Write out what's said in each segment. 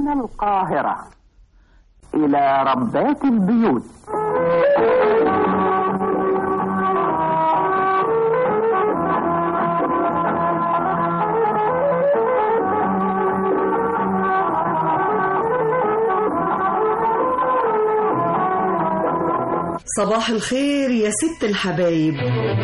من القاهرة إلى ربات البيوت صباح الخير يا ست الحبايب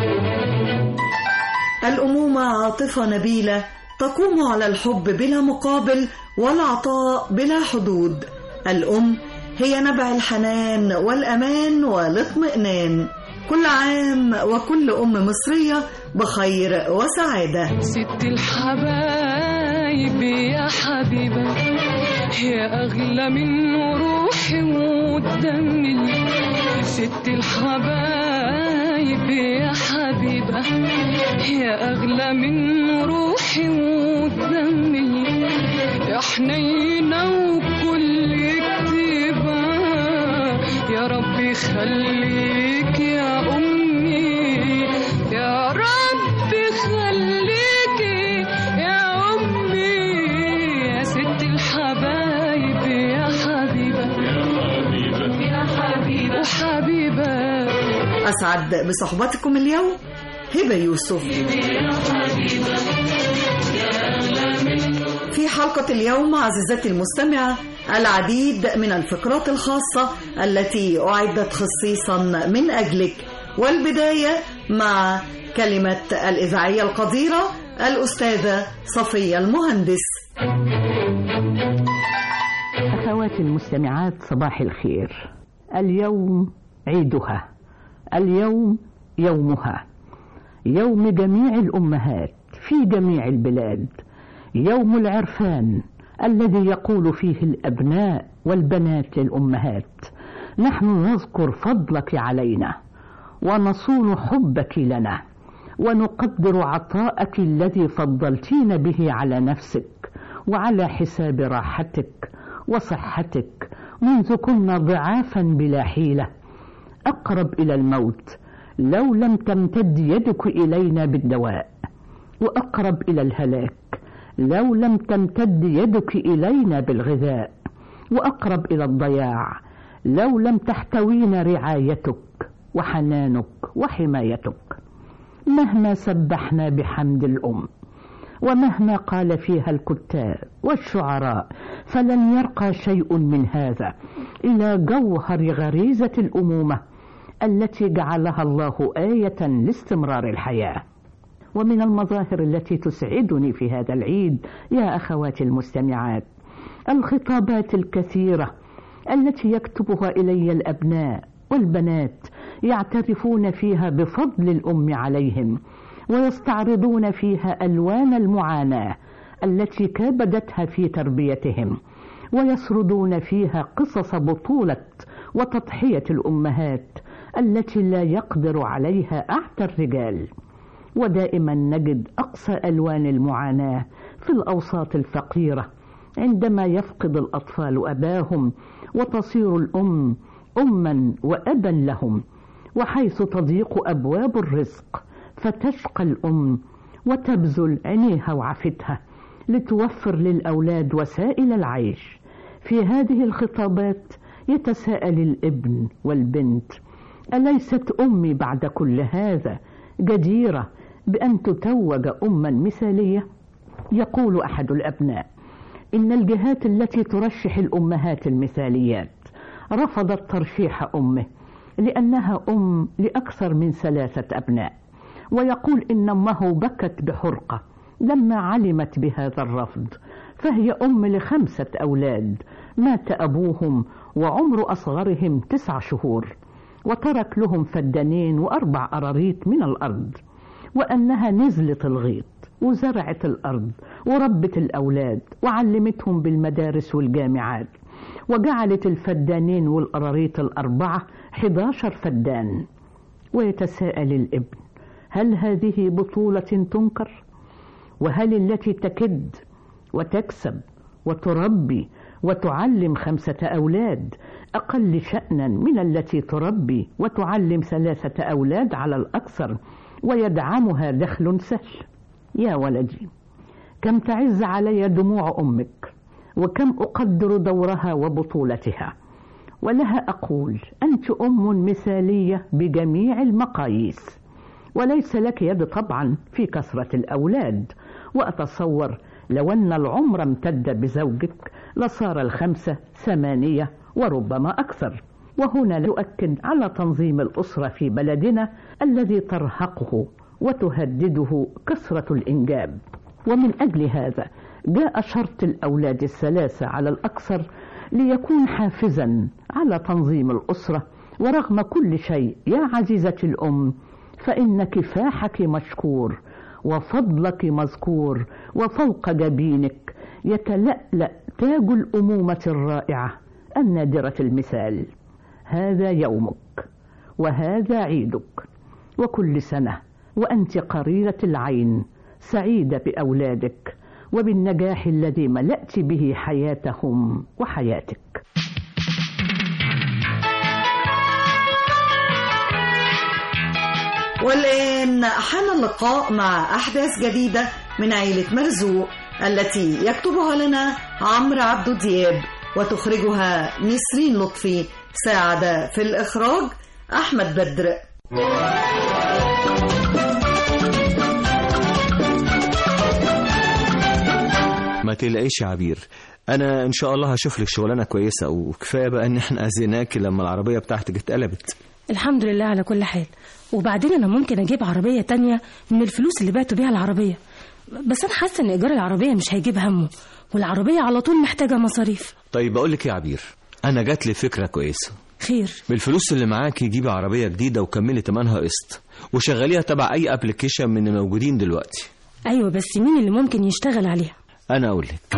الأمومة عاطفة نبيلة تقوم على الحب بلا مقابل والعطاء بلا حدود الأم هي نبع الحنان والأمان والاطمئنان كل عام وكل أم مصرية بخير وسعادة ست الحبايب يا حبيبة يا أغلى من روحي ودمي ست الحبايب يا حبيبة يا أغلى من روحي ودمي يا حنينة وكل كتيبة يا رب يخليك يا أمي يا رب خليك يا أمي يا ست الحبايب يا حبيبة يا حبيبة وحبيبة أسعد بصحبتكم اليوم هبة يوسف في حلقة اليوم عزيزتي المستمعة العديد من الفقرات الخاصة التي أعدت خصيصا من أجلك والبداية مع كلمة الإذاعية القديرة الأستاذة صفية المهندس أخواتي المستمعات صباح الخير اليوم عيدها اليوم يومها يوم جميع الأمهات في جميع البلاد يوم العرفان الذي يقول فيه الأبناء والبنات للأمهات نحن نذكر فضلك علينا ونصون حبك لنا ونقدر عطاءك الذي فضلتين به على نفسك وعلى حساب راحتك وصحتك منذ كنا ضعافا بلا حيله اقرب الى الموت لو لم تمتد يدك الينا بالدواء واقرب الى الهلاك لو لم تمتد يدك الينا بالغذاء واقرب الى الضياع لو لم تحتوينا رعايتك وحنانك وحمايتك مهما سبحنا بحمد الام ومهما قال فيها الكتاب والشعراء فلن يرقى شيء من هذا الى جوهر غريزه الامومه التي جعلها الله ايه لاستمرار الحياه ومن المظاهر التي تسعدني في هذا العيد يا اخواتي المستمعات الخطابات الكثيره التي يكتبها الي الابناء والبنات يعترفون فيها بفضل الام عليهم ويستعرضون فيها الوان المعاناه التي كابدتها في تربيتهم ويسردون فيها قصص بطوله وتضحيه الامهات التي لا يقدر عليها اعتى الرجال ودائما نجد اقصى الوان المعاناه في الاوساط الفقيره عندما يفقد الاطفال اباهم وتصير الام اما وابا لهم وحيث تضيق ابواب الرزق فتشقى الام وتبذل عينيها وعفتها لتوفر للاولاد وسائل العيش في هذه الخطابات يتساءل الابن والبنت اليست امي بعد كل هذا جديره بان تتوج اما مثاليه يقول احد الابناء ان الجهات التي ترشح الامهات المثاليات رفضت ترشيح امه لانها ام لاكثر من ثلاثه ابناء ويقول ان امه بكت بحرقه لما علمت بهذا الرفض فهي ام لخمسه اولاد مات ابوهم وعمر اصغرهم تسع شهور وترك لهم فدانين واربع قراريط من الارض وانها نزلت الغيط وزرعت الارض وربت الاولاد وعلمتهم بالمدارس والجامعات وجعلت الفدانين والقراريط الاربعه 11 فدان ويتساءل الابن هل هذه بطوله تنكر وهل التي تكد وتكسب وتربي وتعلم خمسه اولاد اقل شانا من التي تربي وتعلم ثلاثه اولاد على الاكثر ويدعمها دخل سهل يا ولدي كم تعز علي دموع امك وكم أقدر دورها وبطولتها ولها أقول أنت أم مثالية بجميع المقاييس وليس لك يد طبعا في كثرة الأولاد وأتصور لو أن العمر امتد بزوجك لصار الخمسة ثمانية وربما أكثر وهنا يؤكد على تنظيم الأسرة في بلدنا الذي ترهقه وتهدده كثرة الإنجاب ومن أجل هذا جاء شرط الأولاد الثلاثة على الأكثر ليكون حافزا على تنظيم الأسرة ورغم كل شيء يا عزيزة الأم فإن كفاحك مشكور وفضلك مذكور وفوق جبينك يتلألأ تاج الأمومة الرائعة النادرة المثال هذا يومك وهذا عيدك وكل سنة وأنت قريرة العين سعيدة بأولادك وبالنجاح الذي ملأت به حياتهم وحياتك والآن حان اللقاء مع أحداث جديدة من عيلة مرزوق التي يكتبها لنا عمرو عبد دياب وتخرجها نسرين لطفي ساعد في الإخراج أحمد بدر ما تقلقيش يا عبير انا ان شاء الله هشوف لك شغلانه كويسه وكفايه بقى ان احنا اذيناكي لما العربيه بتاعتك اتقلبت الحمد لله على كل حال وبعدين انا ممكن اجيب عربيه تانية من الفلوس اللي بعته بيها العربيه بس انا حاسه ان ايجار العربيه مش هيجيب همه والعربيه على طول محتاجه مصاريف طيب بقول لك يا عبير انا جات لي فكره كويسه خير بالفلوس اللي معاكي جيبي عربيه جديده وكملي تمنها قسط وشغليها تبع اي ابلكيشن من الموجودين دلوقتي ايوه بس مين اللي ممكن يشتغل عليها انا اقول لك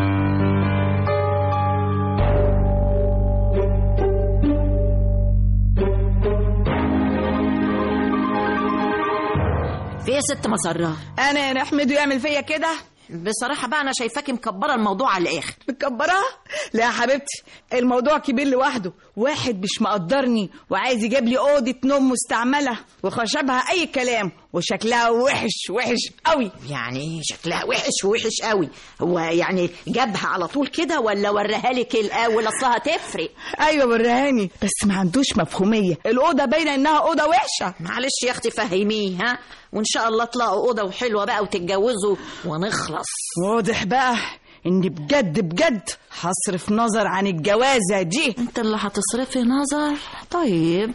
في يا ست مسرات انا يا نحمد يعمل فيا كده بصراحة بقى أنا شايفاكي مكبرة الموضوع على الآخر مكبرها لا يا حبيبتي الموضوع كبير لوحده واحد مش مقدرني وعايز يجيب لي اوضه نوم مستعمله وخشبها اي كلام وشكلها وحش وحش قوي يعني شكلها وحش وحش قوي هو يعني جابها على طول كده ولا وراها لك الأول أصلها تفرق ايوه ورهاني بس ما عندوش مفهوميه الاوضه باينه انها اوضه وحشه معلش يا أختي فهميه ها وإن شاء الله تلاقوا أوضة وحلوة بقى وتتجوزوا ونخلص واضح بقى اني بجد بجد هصرف نظر عن الجوازه دي أنت اللي هتصرفي نظر طيب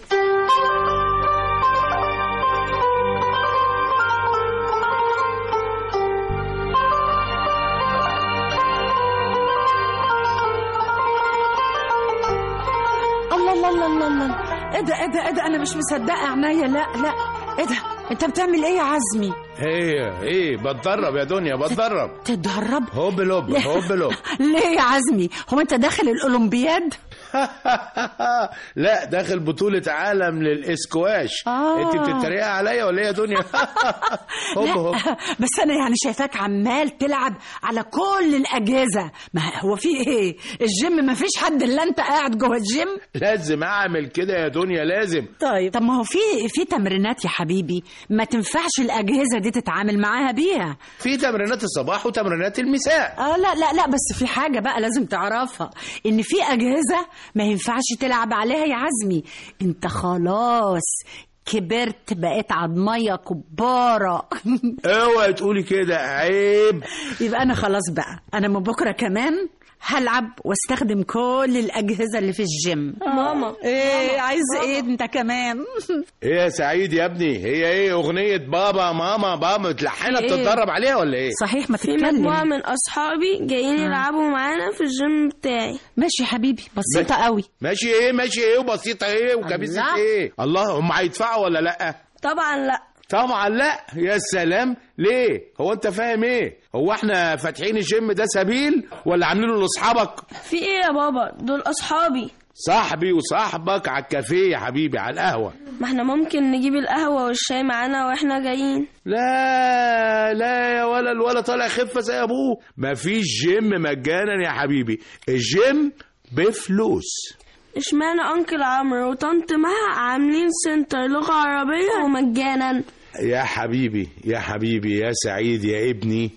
الله الله الله الله الله ايه ده ايه ده ايه ده انا مش مصدقه عينيا لا لا ايه ده انت بتعمل ايه يا عزمي ايه ايه بتدرب يا دنيا بتدرب تتدرب هوب لوب هوب لوب ليه يا عزمي هو انت داخل الاولمبياد لا داخل بطولة عالم للإسكواش آه. انت بتتريقي عليا ولا ايه يا دنيا هوب هوب لا بس انا يعني شايفاك عمال تلعب على كل الاجهزه ما هو في ايه الجيم ما فيش حد الا انت قاعد جوه الجيم لازم اعمل كده يا دنيا لازم طيب طب ما هو في في تمرينات يا حبيبي ما تنفعش الاجهزه دي تتعامل معاها بيها في تمرينات الصباح وتمرينات المساء اه لا لا لا بس في حاجة بقى لازم تعرفها ان في اجهزة ما ينفعش تلعب عليها يا عزمي انت خلاص كبرت بقيت عضمية كبارة اوعي تقولي كده عيب يبقى انا خلاص بقى انا من بكرة كمان هلعب واستخدم كل الاجهزة اللي في الجيم ماما ايه عايز ايه انت كمان ايه يا سعيد يا ابني هي ايه اغنية بابا ماما بابا متلحنة إيه؟ بتتدرب عليها ولا ايه صحيح ما في مجموعة تتكلم من أصحابي جايين يلعبوا معانا في الجيم بتاعي ماشي يا حبيبي بسيطة قوي ماشي ايه ماشي ايه وبسيطة ايه وكبيسة الله. ايه الله هم هيدفعوا ولا لا طبعا لا طبعا لا يا سلام ليه هو انت فاهم ايه هو احنا فاتحين الجيم ده سبيل ولا عاملينه لاصحابك في إيه يا بابا دول أصحابي صاحبي وصاحبك على الكافيه يا حبيبي على القهوة ما احنا ممكن نجيب القهوة والشاي معانا واحنا جايين لا لا يا ولا الولا طالع خفة زي ابوه مفيش جيم مجانا يا حبيبي الجيم بفلوس اشمعنى أنكل عمرو وطنط مها عاملين سنتر لغة عربية ومجانا يا حبيبي يا حبيبي يا سعيد يا ابني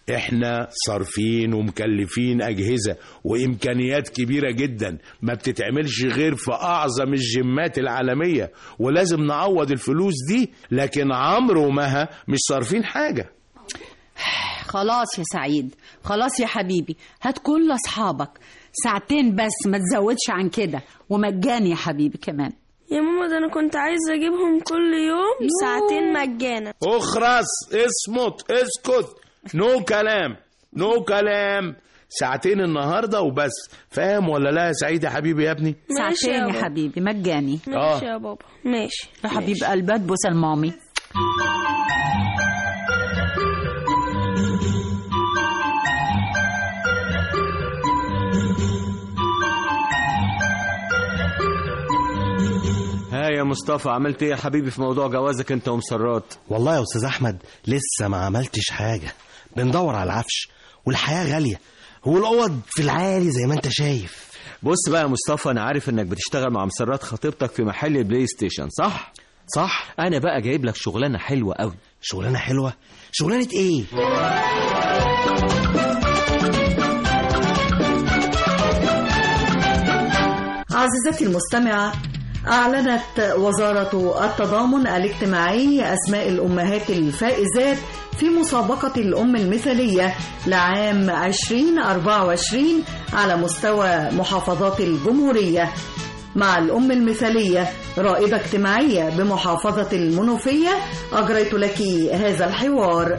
احنا صارفين ومكلفين اجهزه وامكانيات كبيره جدا ما بتتعملش غير في اعظم الجيمات العالميه ولازم نعوض الفلوس دي لكن عمرو ومها مش صارفين حاجه خلاص يا سعيد خلاص يا حبيبي هات كل اصحابك ساعتين بس ما تزودش عن كده ومجاني يا حبيبي كمان يا ماما ده انا كنت عايزه اجيبهم كل يوم ساعتين مجانا اخرس اصمت اسكت نو كلام نو كلام ساعتين النهارده وبس فاهم ولا لا يا سعيد يا حبيبي يا ابني ماشي ساعتين يا بابا. حبيبي مجاني ماشي يا بابا ماشي يا حبيب قلبات بوس المامي ها يا مصطفى عملت ايه يا حبيبي في موضوع جوازك انت ومسرات والله يا استاذ احمد لسه ما عملتش حاجه بندور على العفش والحياه غاليه والاوض في العالي زي ما انت شايف بص بقى يا مصطفى انا عارف انك بتشتغل مع مسرات خطيبتك في محل بلاي ستيشن صح صح انا بقى جايب لك شغلانه حلوه قوي شغلانه حلوه شغلانه ايه عزيزتي المستمعة أعلنت وزارة التضامن الاجتماعي أسماء الأمهات الفائزات في مسابقة الأم المثالية لعام 2024 على مستوى محافظات الجمهورية مع الأم المثالية رائدة اجتماعية بمحافظة المنوفية أجريت لك هذا الحوار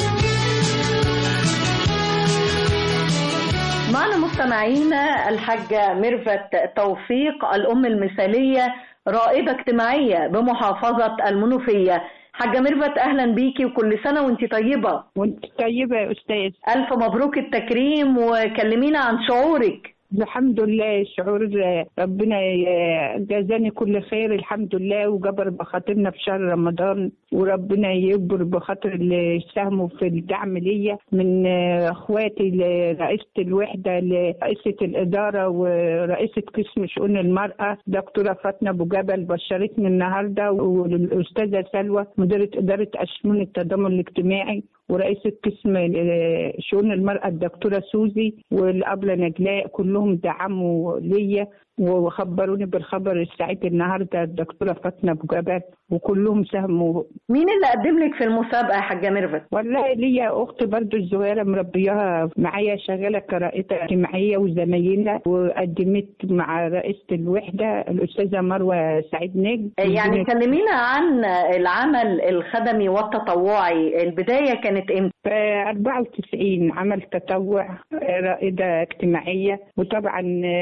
معنا مستمعينا الحاجة ميرفت توفيق الأم المثالية رائدة اجتماعية بمحافظة المنوفية حاجة ميرفت أهلا بيكي وكل سنة وانت طيبة وانت طيبة يا أستاذ ألف مبروك التكريم وكلمينا عن شعورك الحمد لله شعور ربنا جازاني كل خير الحمد لله وجبر بخاطرنا في شهر رمضان وربنا يجبر بخاطر اللي ساهموا في الدعم ليا من اخواتي لرئيسة الوحدة لرئيسة الإدارة ورئيسة قسم شؤون المرأة دكتورة فاطمة أبو جبل بشرتني النهاردة والأستاذة سلوى مديرة إدارة أشمون التضامن الاجتماعي ورئيسة قسم شؤون المرأة الدكتورة سوزي والأبلة نجلاء كلهم دعموا ليا وخبروني بالخبر السعيد النهارده الدكتوره فاطمه ابو جبل وكلهم ساهموا مين اللي قدم لك في المسابقه يا حاجه ميرفت؟ والله ليا اخت برضو الصغيره مربياها معايا شغاله كرائده اجتماعيه وزمايلها وقدمت مع رئيسه الوحده الاستاذه مروه سعيد نجم يعني كلمينا عن العمل الخدمي والتطوعي البدايه كانت امتى؟ في 94 عمل تطوع رائده اجتماعيه وطبعا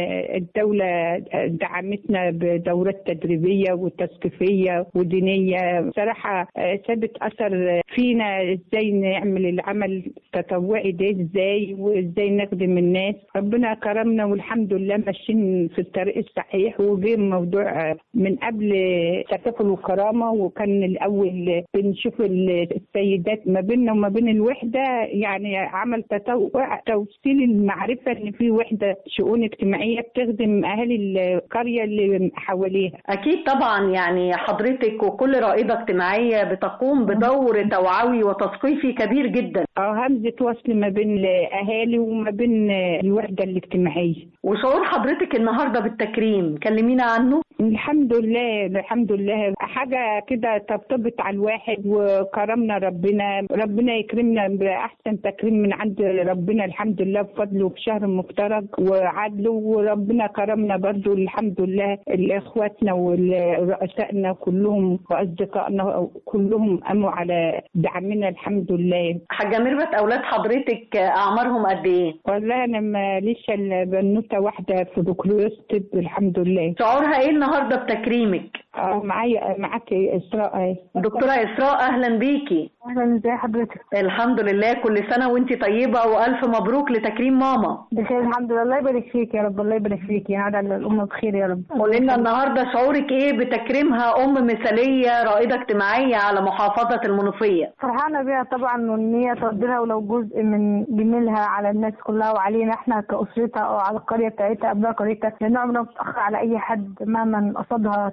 الدوله دعمتنا بدورات تدريبيه وتثقيفيه ودينيه صراحه سابت اثر فينا ازاي نعمل العمل التطوعي ده ازاي وازاي نخدم الناس ربنا كرمنا والحمد لله ماشيين في الطريق الصحيح وجه موضوع من قبل تكافل وكرامه وكان الاول بنشوف السيدات ما بيننا وما بين الوحده يعني عمل تطوع توصيل المعرفه ان في وحده شؤون اجتماعيه بتخدم اهالي القريه اللي حواليها اكيد طبعا يعني حضرتك وكل رائده اجتماعيه بتقوم بدور توعوي وتثقيفي كبير جدا اه همزه وصل ما بين الاهالي وما بين الوحده الاجتماعيه وشعور حضرتك النهارده بالتكريم كلمينا عنه الحمد لله الحمد لله حاجه كده طبطبت على الواحد وكرمنا ربنا ربنا يكرمنا باحسن تكريم من عند ربنا الحمد لله بفضله في شهر مفترج وعدله وربنا كرمنا برضو الحمد لله اخواتنا ورؤسائنا كلهم واصدقائنا كلهم قاموا على دعمنا الحمد لله حاجه ميرفت اولاد حضرتك اعمارهم قد ايه والله انا ماليش الا بنوته واحده في بكالوريوس طب الحمد لله شعورها ايه النهارده بتكريمك اه معايا معاكي اسراء اهي دكتوره اسراء اهلا بيكي اهلا ازي حضرتك الحمد لله كل سنه وانت طيبه والف مبروك لتكريم ماما بخير الحمد لله الله يبارك فيك يا رب الله يبارك فيك يا على الامه بخير يا رب قولي لنا النهارده شعورك ايه بتكريمها ام مثاليه رائده اجتماعيه على محافظه المنوفيه فرحانه بيها طبعا وان هي تقدرها ولو جزء من جميلها على الناس كلها وعلينا احنا كاسرتها او على القريه بتاعتها ابناء قريتها لان عمرنا ما بتاخر على اي حد مهما قصدها كبير او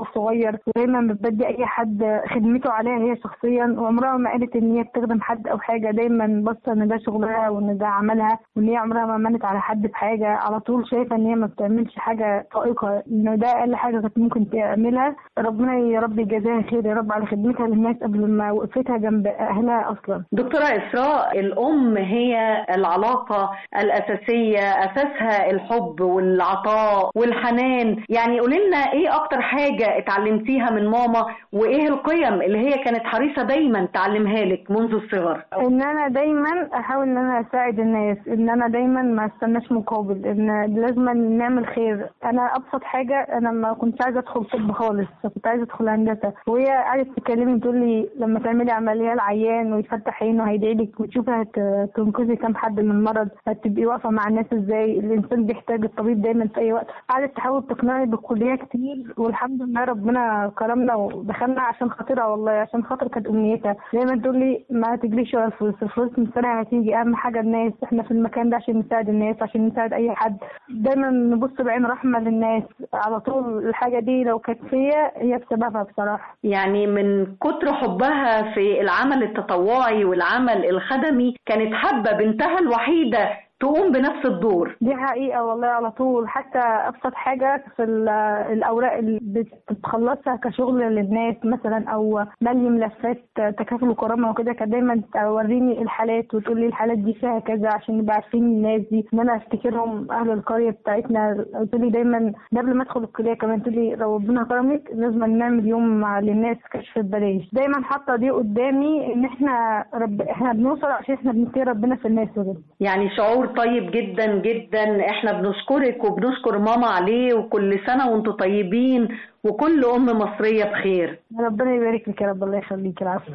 صغير ودايما بتبدي اي حد خدمته عليها هي شخصيا وعمرها ما قالت ان هي بتخدم حد او حاجه دايما باصه ان ده شغلها وان ده عملها وان هي عمرها ما منت على حد بحاجه على طول شايفه ان هي ما بتعملش حاجه طائقه ان ده اقل حاجه كانت ممكن تعملها ربنا يا رب يجازاها خير يا رب على خدمتها للناس قبل ما وقفتها جنب اهلها اصلا دكتورة إسراء الأم هي العلاقة الأساسية أساسها الحب والعطاء والحنان يعني قولي لنا إيه أكتر حاجة اتعلمتيها من ماما وإيه القيم اللي هي كانت حريصة دايما تعلمها لك منذ الصغر ان انا دايما احاول ان انا اساعد الناس ان انا دايما ما استناش مقابل ان لازم نعمل خير انا ابسط حاجه انا ما كنتش عايزه ادخل طب خالص كنت عايزه ادخل هندسه وهي قعدت تكلمني تقول لي لما تعملي عمليه العيان ويفتح عينه هيدعي لك وتشوفي هت- تنقذي كام حد من المرض هتبقي واقفه مع الناس ازاي الانسان بيحتاج الطبيب دايما في اي وقت قعدت تحاول تقنعني بالكليه كتير والحمد لله ربنا كرمنا ودخلنا عشان خاطرها والله عشان خاطر كانت امنيتها دايما تقول لي ما تجريش ورا الفلوس الفلوس من سنه هتيجي اهم حاجه الناس احنا في المكان ده عشان نساعد الناس عشان نساعد اي حد دايما نبص بعين رحمه للناس على طول الحاجه دي لو كانت فيا هي بسببها بصراحه يعني من كتر حبها في العمل التطوعي والعمل الخدمي كانت حابة بنتها الوحيدة تقوم بنفس الدور دي حقيقة والله على طول حتى أبسط حاجة في ال- الأوراق اللي بتخلصها كشغل للناس مثلا أو ملي ملفات تكافل وكرامة وكده كانت دايما توريني الحالات وتقول لي الحالات دي فيها كذا عشان نبقى عارفين الناس دي إن أنا أفتكرهم أهل القرية بتاعتنا تقول لي دايما ده قبل ما أدخل الكلية كمان تقول لي لو ربنا كرمك لازم نعمل يوم مع للناس كشف ببلاش دايما حاطة دي قدامي إن إحنا رب إحنا بنوصل عشان إحنا بنتقي ربنا في الناس وكده يعني شعور طيب جدا جدا احنا بنشكرك وبنشكر ماما عليه وكل سنة وانتم طيبين وكل ام مصرية بخير ربنا يبارك لك يا رب الله يخليك العافية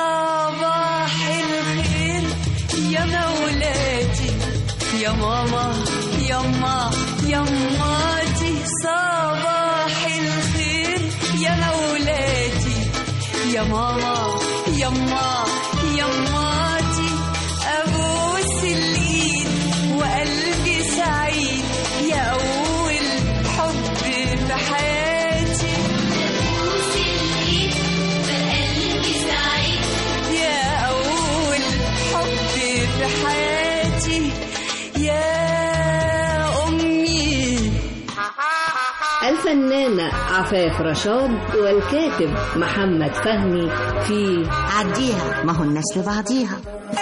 صباح الخير يا مولاتي يا ماما يما يماتي صباح الخير يا مولاتي يا ماما يما يماتي ابوس الايد وقلبي سعيد يا اول حب في حياتي ابوس الايد وقلبي سعيد يا أول حب في حياتي يا أمي الفنانة عفاف رشاد والكاتب محمد فهمي في عديها ما هو الناس لبعضيها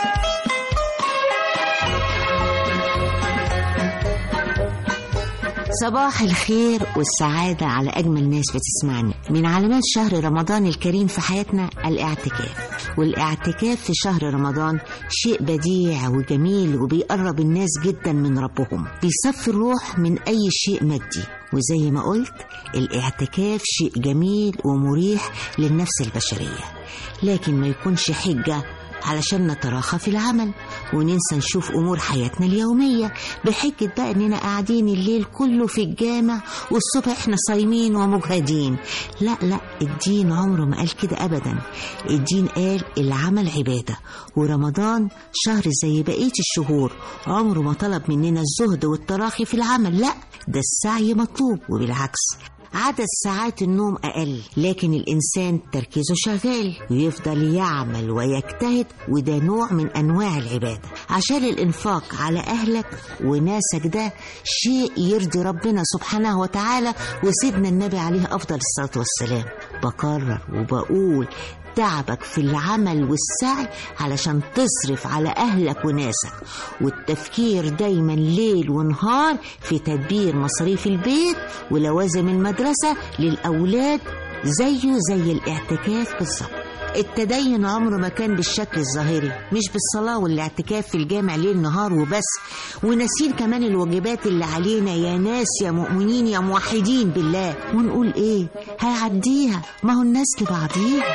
صباح الخير والسعادة على أجمل ناس بتسمعني من علامات شهر رمضان الكريم في حياتنا الاعتكاف والاعتكاف في شهر رمضان شيء بديع وجميل وبيقرب الناس جدا من ربهم بيصفي الروح من أي شيء مادي وزي ما قلت الاعتكاف شيء جميل ومريح للنفس البشرية لكن ما يكونش حجة علشان نتراخى في العمل وننسى نشوف أمور حياتنا اليومية بحجة بقى إننا قاعدين الليل كله في الجامع والصبح إحنا صايمين ومجهدين لا لا الدين عمره ما قال كده أبدا الدين قال العمل عبادة ورمضان شهر زي بقية الشهور عمره ما طلب مننا الزهد والتراخي في العمل لا ده السعي مطلوب وبالعكس عدد ساعات النوم أقل لكن الإنسان تركيزه شغال ويفضل يعمل ويجتهد وده نوع من أنواع العبادة عشان الإنفاق على أهلك وناسك ده شيء يرضي ربنا سبحانه وتعالى وسيدنا النبي عليه أفضل الصلاة والسلام بكرر وبقول تعبك في العمل والسعي علشان تصرف على أهلك وناسك والتفكير دايما ليل ونهار في تدبير مصاريف البيت ولوازم المدرسة للأولاد زيه زي الاعتكاف بالظبط التدين عمره ما كان بالشكل الظاهري مش بالصلاة والاعتكاف في الجامع ليل نهار وبس وناسين كمان الواجبات اللي علينا يا ناس يا مؤمنين يا موحدين بالله ونقول ايه هيعديها ما هو الناس لبعضيها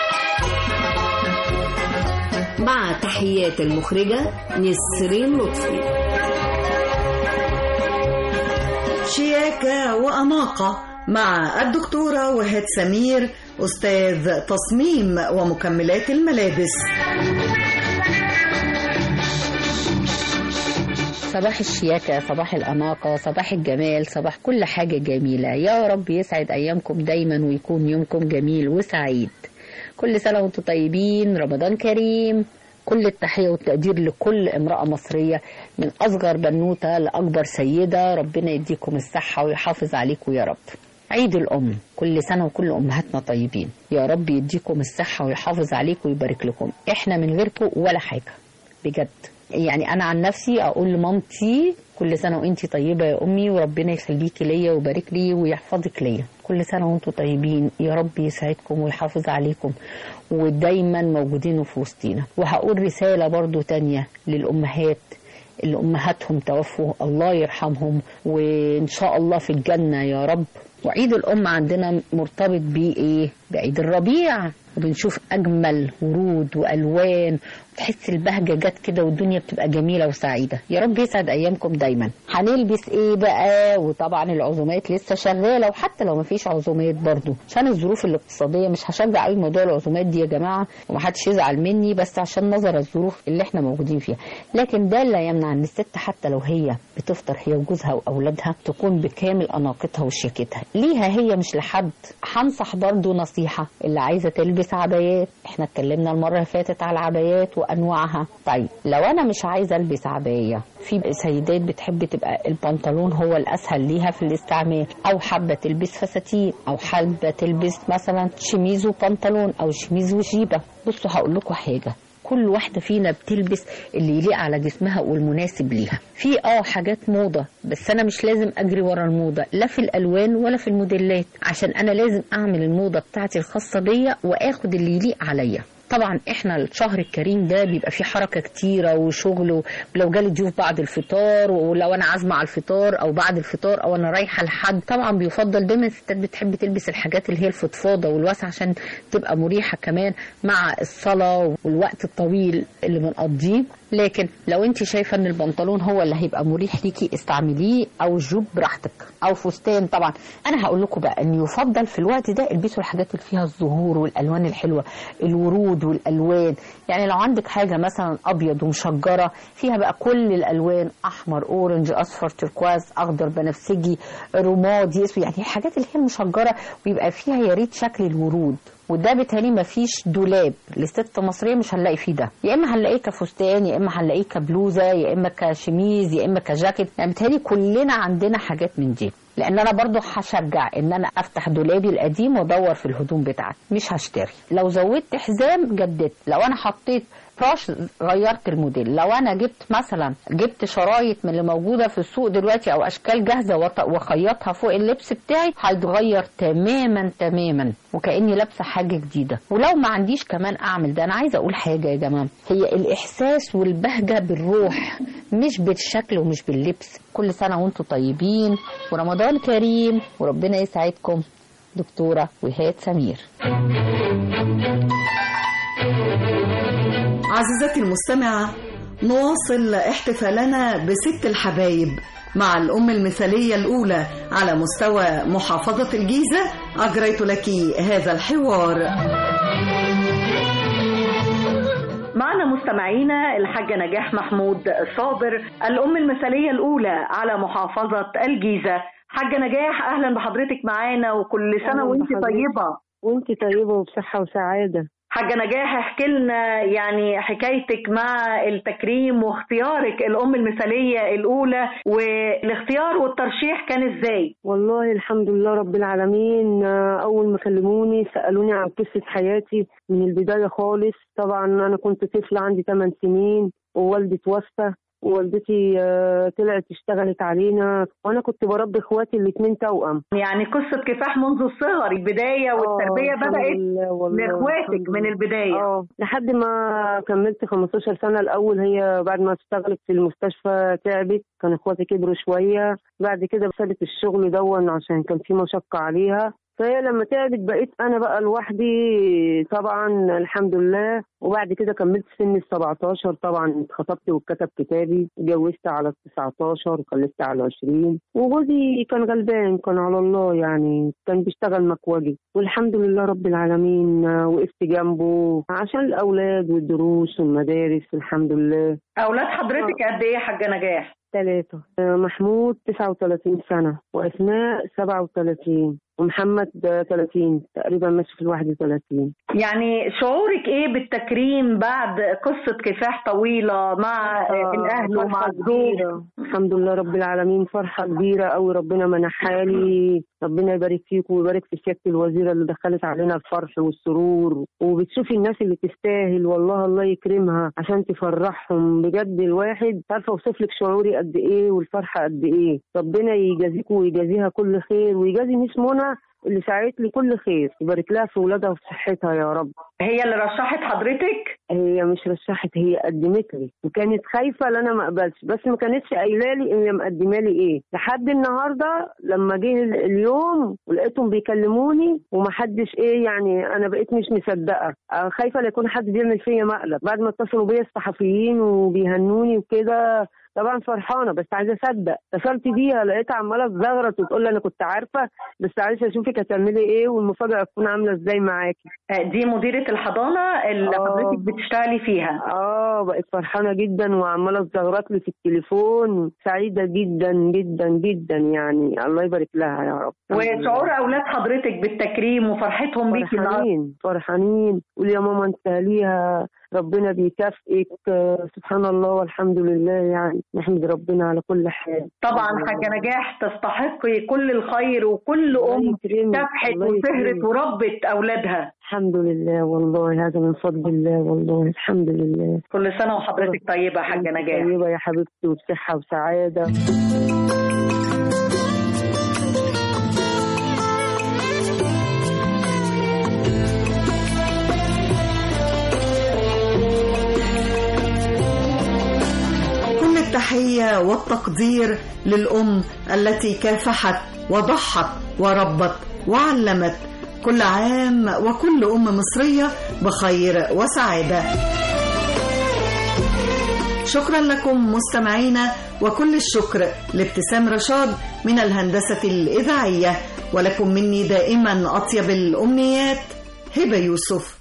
مع تحيات المخرجة نسرين لطفي شياكة وأناقة مع الدكتورة وهاد سمير أستاذ تصميم ومكملات الملابس صباح الشياكة صباح الأناقة صباح الجمال صباح كل حاجة جميلة يا رب يسعد أيامكم دايما ويكون يومكم جميل وسعيد كل سنة وانتم طيبين رمضان كريم كل التحية والتقدير لكل امرأة مصرية من أصغر بنوتة لأكبر سيدة ربنا يديكم الصحة ويحافظ عليكم يا رب عيد الأم كل سنة وكل أمهاتنا طيبين يا رب يديكم الصحة ويحافظ عليكم ويبارك لكم إحنا من غيركم ولا حاجة بجد يعني أنا عن نفسي أقول لمامتي كل سنة وانتي طيبة يا أمي وربنا يخليكي ليا ويبارك لي ويحفظك ليا كل سنة وانتم طيبين يا رب يسعدكم ويحافظ عليكم ودايما موجودين في وسطينا وهقول رسالة برضو تانية للأمهات اللي أمهاتهم توفوا الله يرحمهم وإن شاء الله في الجنة يا رب وعيد الأم عندنا مرتبط بإيه؟ بعيد الربيع وبنشوف أجمل ورود وألوان تحس البهجة جت كده والدنيا بتبقى جميلة وسعيدة يا رب يسعد أيامكم دايما هنلبس إيه بقى وطبعا العزومات لسه شغالة وحتى لو مفيش عزومات برضو عشان الظروف الاقتصادية مش هشجع قوي موضوع العزومات دي يا جماعة ومحدش يزعل مني بس عشان نظر الظروف اللي احنا موجودين فيها لكن ده لا يمنع ان الست حتى لو هي بتفطر هي وجوزها واولادها تكون بكامل اناقتها وشياكتها ليها هي مش لحد هنصح برضو نصيحة اللي عايزة تلبس عبايات احنا اتكلمنا المرة اللي فاتت على العبايات وانواعها طيب لو انا مش عايزة البس عباية في سيدات بتحب تبقى البنطلون هو الاسهل ليها في الاستعمال او حابة تلبس فساتين او حابة تلبس مثلا شميز وبنطلون او شميز وجيبة بصوا هقول لكم حاجة كل واحدة فينا بتلبس اللي يليق على جسمها والمناسب ليها في اه حاجات موضة بس انا مش لازم اجري ورا الموضة لا في الالوان ولا في الموديلات عشان انا لازم اعمل الموضة بتاعتي الخاصة بيا واخد اللي يليق عليا طبعا احنا الشهر الكريم ده بيبقى فيه حركه كتيره وشغل ولو جالي ضيوف بعد الفطار ولو انا عازمه على الفطار او بعد الفطار او انا رايحه لحد طبعا بيفضل دايما الستات بتحب تلبس الحاجات اللي هي الفضفاضه والواسعه عشان تبقى مريحه كمان مع الصلاه والوقت الطويل اللي بنقضيه لكن لو انت شايفه ان البنطلون هو اللي هيبقى مريح ليكي استعمليه او الجوب براحتك او فستان طبعا انا هقول لكم بقى ان يفضل في الوقت ده البسوا الحاجات اللي فيها الزهور والالوان الحلوه الورود والالوان يعني لو عندك حاجه مثلا ابيض ومشجره فيها بقى كل الالوان احمر اورنج اصفر تركواز اخضر بنفسجي رمادي اسود يعني الحاجات اللي هي المشجره ويبقى فيها يا ريت شكل الورود وده بالتالي مفيش دولاب لست مصريه مش هنلاقي فيه ده يا اما هنلاقيه كفستان يا اما هنلاقيه كبلوزه يا اما كشميز يا اما كجاكيت يعني بالتالي كلنا عندنا حاجات من دي لان انا برضو هشجع ان انا افتح دولابي القديم وادور في الهدوم بتاعتي مش هشتري لو زودت حزام جددت لو انا حطيت فراش غيرت الموديل لو انا جبت مثلا جبت شرايط من اللي موجوده في السوق دلوقتي او اشكال جاهزه وخيطها فوق اللبس بتاعي هيتغير تماما تماما وكاني لابسه حاجه جديده ولو ما عنديش كمان اعمل ده انا عايزه اقول حاجه يا جماعه هي الاحساس والبهجه بالروح مش بالشكل ومش باللبس كل سنه وانتم طيبين ورمضان كريم وربنا يسعدكم دكتوره وهاد سمير عزيزتي المستمعة نواصل احتفالنا بست الحبايب مع الأم المثالية الأولى على مستوى محافظة الجيزة أجريت لك هذا الحوار معنا مستمعينا الحاجة نجاح محمود صابر الأم المثالية الأولى على محافظة الجيزة حاجة نجاح أهلا بحضرتك معانا وكل سنة وانت طيبة وانت طيبة وبصحة وسعادة حاجة نجاح احكي لنا يعني حكايتك مع التكريم واختيارك الأم المثالية الأولى والاختيار والترشيح كان ازاي؟ والله الحمد لله رب العالمين أول ما كلموني سألوني عن قصة حياتي من البداية خالص طبعا أنا كنت طفلة عندي 8 سنين ووالدي توفى ووالدتي طلعت اشتغلت علينا وانا كنت بربي اخواتي الاثنين توأم يعني قصه كفاح منذ الصغر البدايه والتربيه بدات لاخواتك من البدايه اه لحد ما كملت 15 سنه الاول هي بعد ما اشتغلت في المستشفى تعبت كان اخواتي كبروا شويه بعد كده سابت الشغل دون عشان كان في مشقه عليها فهي لما تعبت بقيت انا بقى لوحدي طبعا الحمد لله وبعد كده كملت سن ال 17 طبعا اتخطبت واتكتب كتابي اتجوزت على ال 19 وخلفت على 20 وجوزي كان غلبان كان على الله يعني كان بيشتغل مكواجي والحمد لله رب العالمين وقفت جنبه عشان الاولاد والدروس والمدارس الحمد لله اولاد حضرتك قد ايه يا حاجه نجاح؟ ثلاثة محمود 39 سنة وأسماء 37 ومحمد 30 تقريبا ماشي في ال 31 يعني شعورك ايه بالتكريم بعد قصة كفاح طويلة مع الاهل ومع فرحة الزوج كبيرة. الحمد لله رب العالمين فرحة كبيرة أوي ربنا منحها لي ربنا يبارك فيك ويبارك في سيادة الوزيرة اللي دخلت علينا الفرح والسرور وبتشوفي الناس اللي تستاهل والله الله يكرمها عشان تفرحهم بجد الواحد مش عارفة أوصف لك شعوري قد إيه والفرحة قد إيه ربنا يجازيكم ويجازيها كل خير ويجازي ميس منى اللي ساعدت لي كل خير يبارك لها في ولادها وفي صحتها يا رب هي اللي رشحت حضرتك هي مش رشحت هي قدمت لي وكانت خايفه ان انا ما اقبلش بس ما كانتش قايله لي ان هي مقدمه لي ايه لحد النهارده لما جه ال- اليوم ولقيتهم بيكلموني ومحدش ايه يعني انا بقيت مش مصدقه آه، خايفه لا يكون حد بيعمل فيا مقلب بعد ما اتصلوا بيا الصحفيين وبيهنوني وكده طبعا فرحانه بس عايزه اصدق اتصلت بيها لقيتها عماله تزغرط وتقول لي انا كنت عارفه بس عايزه اشوفك هتعملي ايه والمفاجاه تكون عامله ازاي معاكي دي مديرة الحضانة اللي حضرتك بتشتغلي فيها اه بقت فرحانه جدا وعماله تزغرط لي في التليفون سعيده جدا جدا جدا يعني الله يبارك لها يا رب وشعور اولاد حضرتك بالتكريم وفرحتهم بيكي النهارده فرحانين فرحانين قول يا ماما انت ليها ربنا بيكافئك آه، سبحان الله والحمد لله يعني نحمد ربنا على كل حال طبعا حاجة نجاح تستحقي كل الخير وكل ام كافحت الله وسهرت يكرمك. وربت اولادها الحمد لله والله هذا من فضل الله والله الحمد لله كل سنة وحضرتك طيبة يا حاجة نجاح طيبة يا حبيبتي وبصحة وسعادة كل التحية والتقدير للأم التي كافحت وضحت وربت وعلمت كل عام وكل أم مصرية بخير وسعادة شكرا لكم مستمعينا وكل الشكر لابتسام رشاد من الهندسة الإذاعية ولكم مني دائما أطيب الأمنيات هبة يوسف